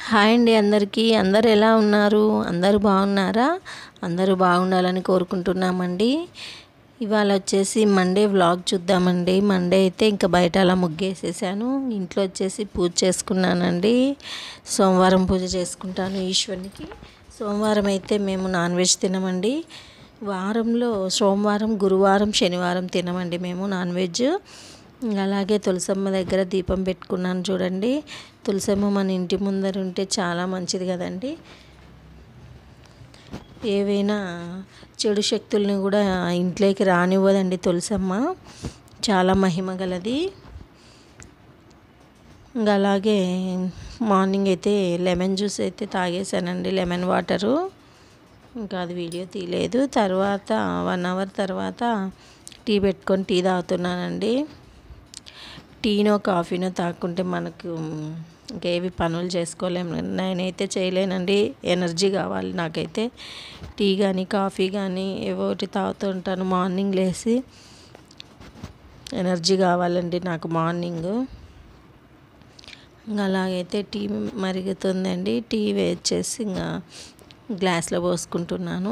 hi అండి అందరికీ అందరు ఎలా ఉన్నారు అందరూ బాగున్నారా అందరూ బాగుండాలని కోరుకుంటున్నామండి ఇవాళ వచ్చేసి మండే వ్లాగ్ చూద్దామండి మండే అయితే ఇంకా బయట అలా ముగ్గేసేసాను ఇంట్లో వచ్చేసి పూజ చేసుకున్నానండి సోమవారం పూజ చేసుకుంటాను ఈశ్వరునికి సోమవారం అయితే మేము నాన్ వెజ్ తినమండి వారంలో సోమవారం గురువారం శనివారం తినమండి మేము నాన్ వెజ్ అలాగే తులసమ్మ దగ్గర దీపం పెట్టుకున్నాను చూడండి తులసమ్మ మన ఇంటి ముందర ఉంటే చాలా మంచిది కదండి ఏవైనా చెడు శక్తుల్ని కూడా ఇంట్లోకి రానివ్వదండి తులసమ్మ చాలా మహిమ గలది ఇంకా అలాగే మార్నింగ్ అయితే లెమన్ జ్యూస్ అయితే తాగేసానండి లెమన్ వాటరు ఇంకా అది వీడియో తీయలేదు తర్వాత వన్ అవర్ తర్వాత టీ పెట్టుకొని టీ తాగుతున్నానండి టీనో కాఫీనో తాకుంటే మనకు ఇంకేవి పనులు చేసుకోలేము నేనైతే చేయలేనండి ఎనర్జీ కావాలి నాకైతే టీ కానీ కాఫీ కానీ ఏవో ఒకటి తాగుతూ ఉంటాను మార్నింగ్ లేచి ఎనర్జీ కావాలండి నాకు మార్నింగ్ ఇంకా అలాగైతే టీ మరుగుతుందండి టీ వేచేసి ఇంకా గ్లాస్లో పోసుకుంటున్నాను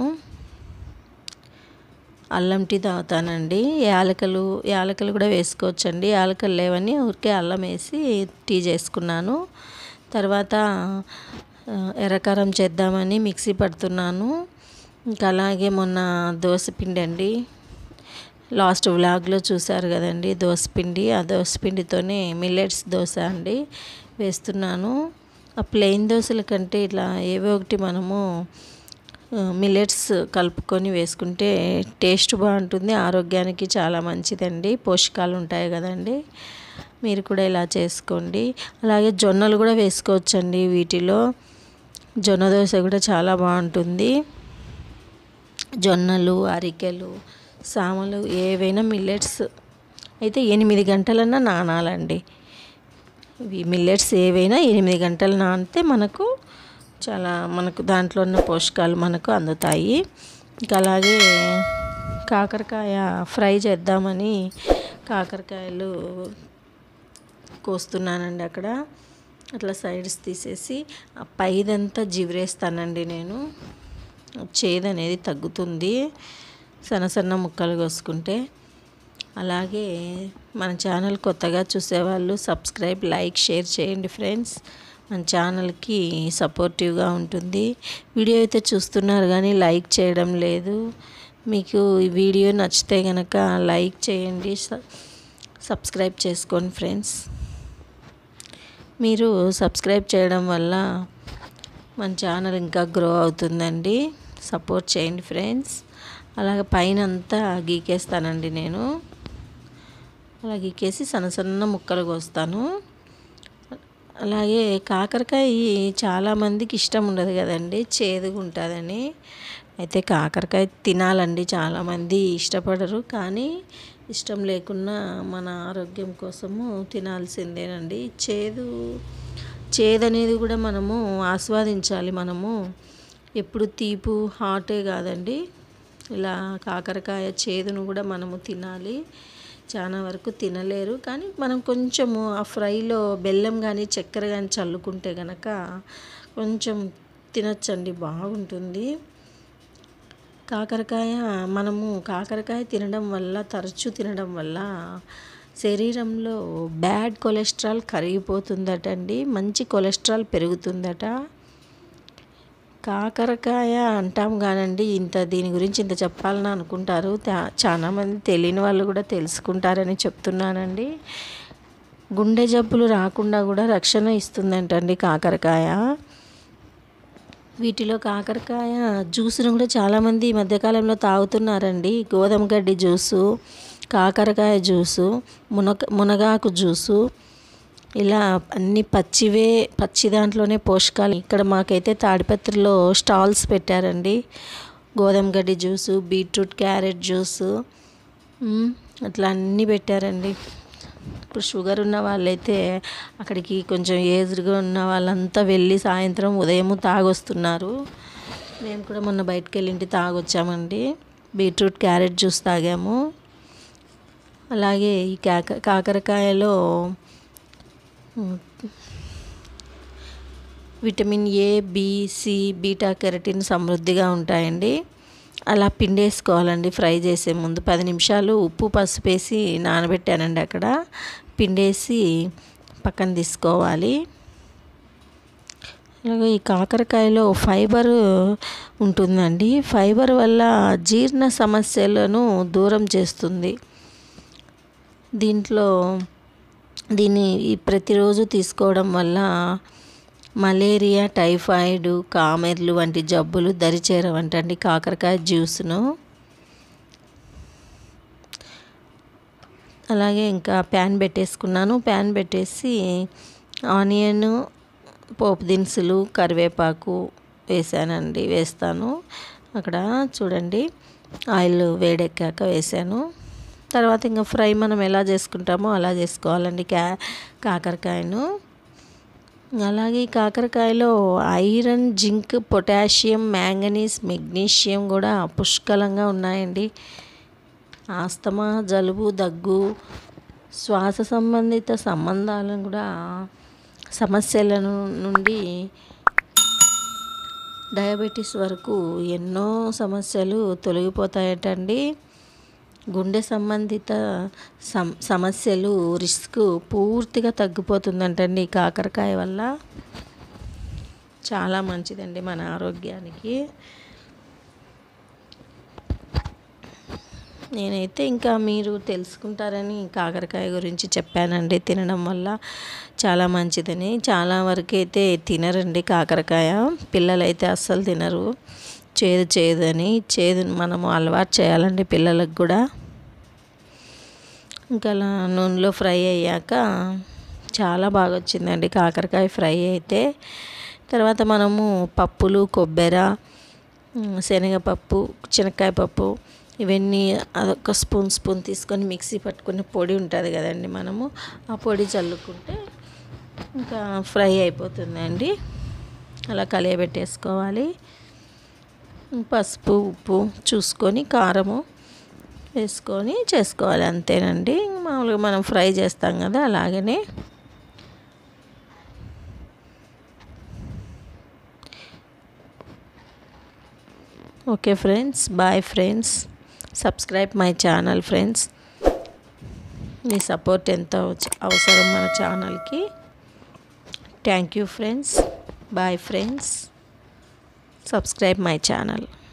అల్లం టీ తాగుతానండి యాలకలు యాలకలు కూడా వేసుకోవచ్చండి యాలకలు లేవని ఊరికే అల్లం వేసి టీ చేసుకున్నాను తర్వాత ఎర్రకారం చేద్దామని మిక్సీ పడుతున్నాను ఇంకా అలాగే మొన్న దోశపిండి అండి లాస్ట్ వ్లాగ్లో చూసారు కదండి దోశపిండి ఆ దోశపిండితోనే మిల్లెట్స్ దోశ అండి వేస్తున్నాను ఆ ప్లెయిన్ దోశల కంటే ఇట్లా ఏవో ఒకటి మనము మిల్లెట్స్ కలుపుకొని వేసుకుంటే టేస్ట్ బాగుంటుంది ఆరోగ్యానికి చాలా మంచిదండి పోషకాలు ఉంటాయి కదండి మీరు కూడా ఇలా చేసుకోండి అలాగే జొన్నలు కూడా వేసుకోవచ్చండి వీటిలో జొన్న దోశ కూడా చాలా బాగుంటుంది జొన్నలు అరికెలు సామలు ఏవైనా మిల్లెట్స్ అయితే ఎనిమిది గంటలన్నా నానాలండి ఇవి మిల్లెట్స్ ఏవైనా ఎనిమిది గంటలు నానితే మనకు చాలా మనకు దాంట్లో ఉన్న పోషకాలు మనకు అందుతాయి ఇంకా అలాగే కాకరకాయ ఫ్రై చేద్దామని కాకరకాయలు కోస్తున్నానండి అక్కడ అట్లా సైడ్స్ తీసేసి ఆ పైదంతా జివరేస్తానండి నేను చేదు అనేది తగ్గుతుంది సన్న సన్న ముక్కలు కోసుకుంటే అలాగే మన ఛానల్ కొత్తగా చూసేవాళ్ళు సబ్స్క్రైబ్ లైక్ షేర్ చేయండి ఫ్రెండ్స్ మన ఛానల్కి సపోర్టివ్గా ఉంటుంది వీడియో అయితే చూస్తున్నారు కానీ లైక్ చేయడం లేదు మీకు ఈ వీడియో నచ్చితే కనుక లైక్ చేయండి సబ్స్క్రైబ్ చేసుకోండి ఫ్రెండ్స్ మీరు సబ్స్క్రైబ్ చేయడం వల్ల మన ఛానల్ ఇంకా గ్రో అవుతుందండి సపోర్ట్ చేయండి ఫ్రెండ్స్ అలాగే పైన అంతా గీకేస్తానండి నేను అలా గీకేసి సన్న సన్న ముక్కలు కోస్తాను అలాగే కాకరకాయ చాలామందికి ఇష్టం ఉండదు కదండి చేదుగా ఉంటుందని అయితే కాకరకాయ తినాలండి చాలామంది ఇష్టపడరు కానీ ఇష్టం లేకున్నా మన ఆరోగ్యం కోసము తినాల్సిందేనండి చేదు చేదు అనేది కూడా మనము ఆస్వాదించాలి మనము ఎప్పుడు తీపు హాటే కాదండి ఇలా కాకరకాయ చేదును కూడా మనము తినాలి చాలా వరకు తినలేరు కానీ మనం కొంచెము ఆ ఫ్రైలో బెల్లం కానీ చక్కెర కానీ చల్లుకుంటే కనుక కొంచెం తినచ్చండి బాగుంటుంది కాకరకాయ మనము కాకరకాయ తినడం వల్ల తరచూ తినడం వల్ల శరీరంలో బ్యాడ్ కొలెస్ట్రాల్ కరిగిపోతుందట అండి మంచి కొలెస్ట్రాల్ పెరుగుతుందట కాకరకాయ అంటాం కానండి ఇంత దీని గురించి ఇంత చెప్పాలని అనుకుంటారు చాలా మంది తెలియని వాళ్ళు కూడా తెలుసుకుంటారని చెప్తున్నానండి గుండె జబ్బులు రాకుండా కూడా రక్షణ ఇస్తుందంటండి కాకరకాయ వీటిలో కాకరకాయ జ్యూస్ను కూడా చాలామంది ఈ మధ్యకాలంలో తాగుతున్నారండి గోధుమ గడ్డి జ్యూసు కాకరకాయ జ్యూసు మునగ మునగాకు జ్యూసు ఇలా అన్ని పచ్చివే పచ్చి దాంట్లోనే పోషకాలు ఇక్కడ మాకైతే తాడిపత్రిలో స్టాల్స్ పెట్టారండి గోధుమ గడ్డి జ్యూసు బీట్రూట్ క్యారెట్ జ్యూసు అట్లా అన్నీ పెట్టారండి ఇప్పుడు షుగర్ ఉన్న వాళ్ళైతే అక్కడికి కొంచెం ఏజ్డ్గా ఉన్న వాళ్ళంతా వెళ్ళి సాయంత్రం ఉదయం తాగొస్తున్నారు మేము కూడా మొన్న బయటకు వెళ్ళింటి తాగొచ్చామండి బీట్రూట్ క్యారెట్ జ్యూస్ తాగాము అలాగే ఈ కాక కాకరకాయలో vitamin A B C beta carotene సమృద్ధిగా ఉంటాయండి అలా పిండేసుకోవాలండి ఫ్రై చేసే ముందు పది నిమిషాలు ఉప్పు పసుపు వేసి నానబెట్టానండి అక్కడ పిండేసి పక్కన తీసుకోవాలి అలాగే ఈ కాకరకాయలో ఫైబర్ ఉంటుందండి ఫైబర్ వల్ల జీర్ణ సమస్యలను దూరం చేస్తుంది దీంట్లో దీన్ని ప్రతిరోజు తీసుకోవడం వల్ల మలేరియా టైఫాయిడ్ కామెర్లు వంటి జబ్బులు దరిచేరవంటండి కాకరకాయ జ్యూస్ను అలాగే ఇంకా ప్యాన్ పెట్టేసుకున్నాను ప్యాన్ పెట్టేసి ఆనియన్ పోపు దినుసులు కరివేపాకు వేసానండి వేస్తాను అక్కడ చూడండి ఆయిల్ వేడెక్కాక వేసాను తర్వాత ఇంకా ఫ్రై మనం ఎలా చేసుకుంటామో అలా చేసుకోవాలండి కా కాకరకాయను అలాగే ఈ కాకరకాయలో iron zinc potassium manganese magnesium కూడా పుష్కలంగా ఉన్నాయండి ఆస్తమా జలుబు దగ్గు శ్వాస సంబంధిత సంబంధాలను కూడా సమస్యల నుండి డయాబెటీస్ వరకు ఎన్నో సమస్యలు తొలగిపోతాయటండి గుండె సంబంధిత సమ సమస్యలు రిస్క్ పూర్తిగా తగ్గిపోతుందంటండి ఈ కాకరకాయ వల్ల చాలా మంచిదండి మన ఆరోగ్యానికి నేనైతే ఇంకా మీరు తెలుసుకుంటారని కాకరకాయ గురించి చెప్పానండి తినడం వల్ల చాలా మంచిదని చాలా వరకు అయితే తినరండి కాకరకాయ పిల్లలైతే అస్సలు తినరు చేదు చేదు అని చేదు మనము అలవాటు చేయాలండి పిల్లలకు కూడా ఇంకా అలా నూనెలో ఫ్రై అయ్యాక చాలా బాగా వచ్చిందండి కాకరకాయ ఫ్రై అయితే తర్వాత మనము పప్పులు కొబ్బెర శనగపప్పు శనక్కాయ పప్పు ఇవన్నీ అదొక స్పూన్ స్పూన్ తీసుకొని మిక్సీ పట్టుకునే పొడి ఉంటుంది కదండి మనము ఆ పొడి చల్లుకుంటే ఇంకా ఫ్రై అయిపోతుందండి అలా కలియబెట్టేసుకోవాలి పసుపు ఉప్పు చూసుకొని కారము వేసుకొని చేసుకోవాలి అంతేనండి మామూలుగా మనం ఫ్రై చేస్తాం కదా అలాగనే okay friends bye friends subscribe my channel friends మీ సపోర్ట్ ఎంతో అవసరం మన ఛానల్కి thank you friends bye friends subscribe my channel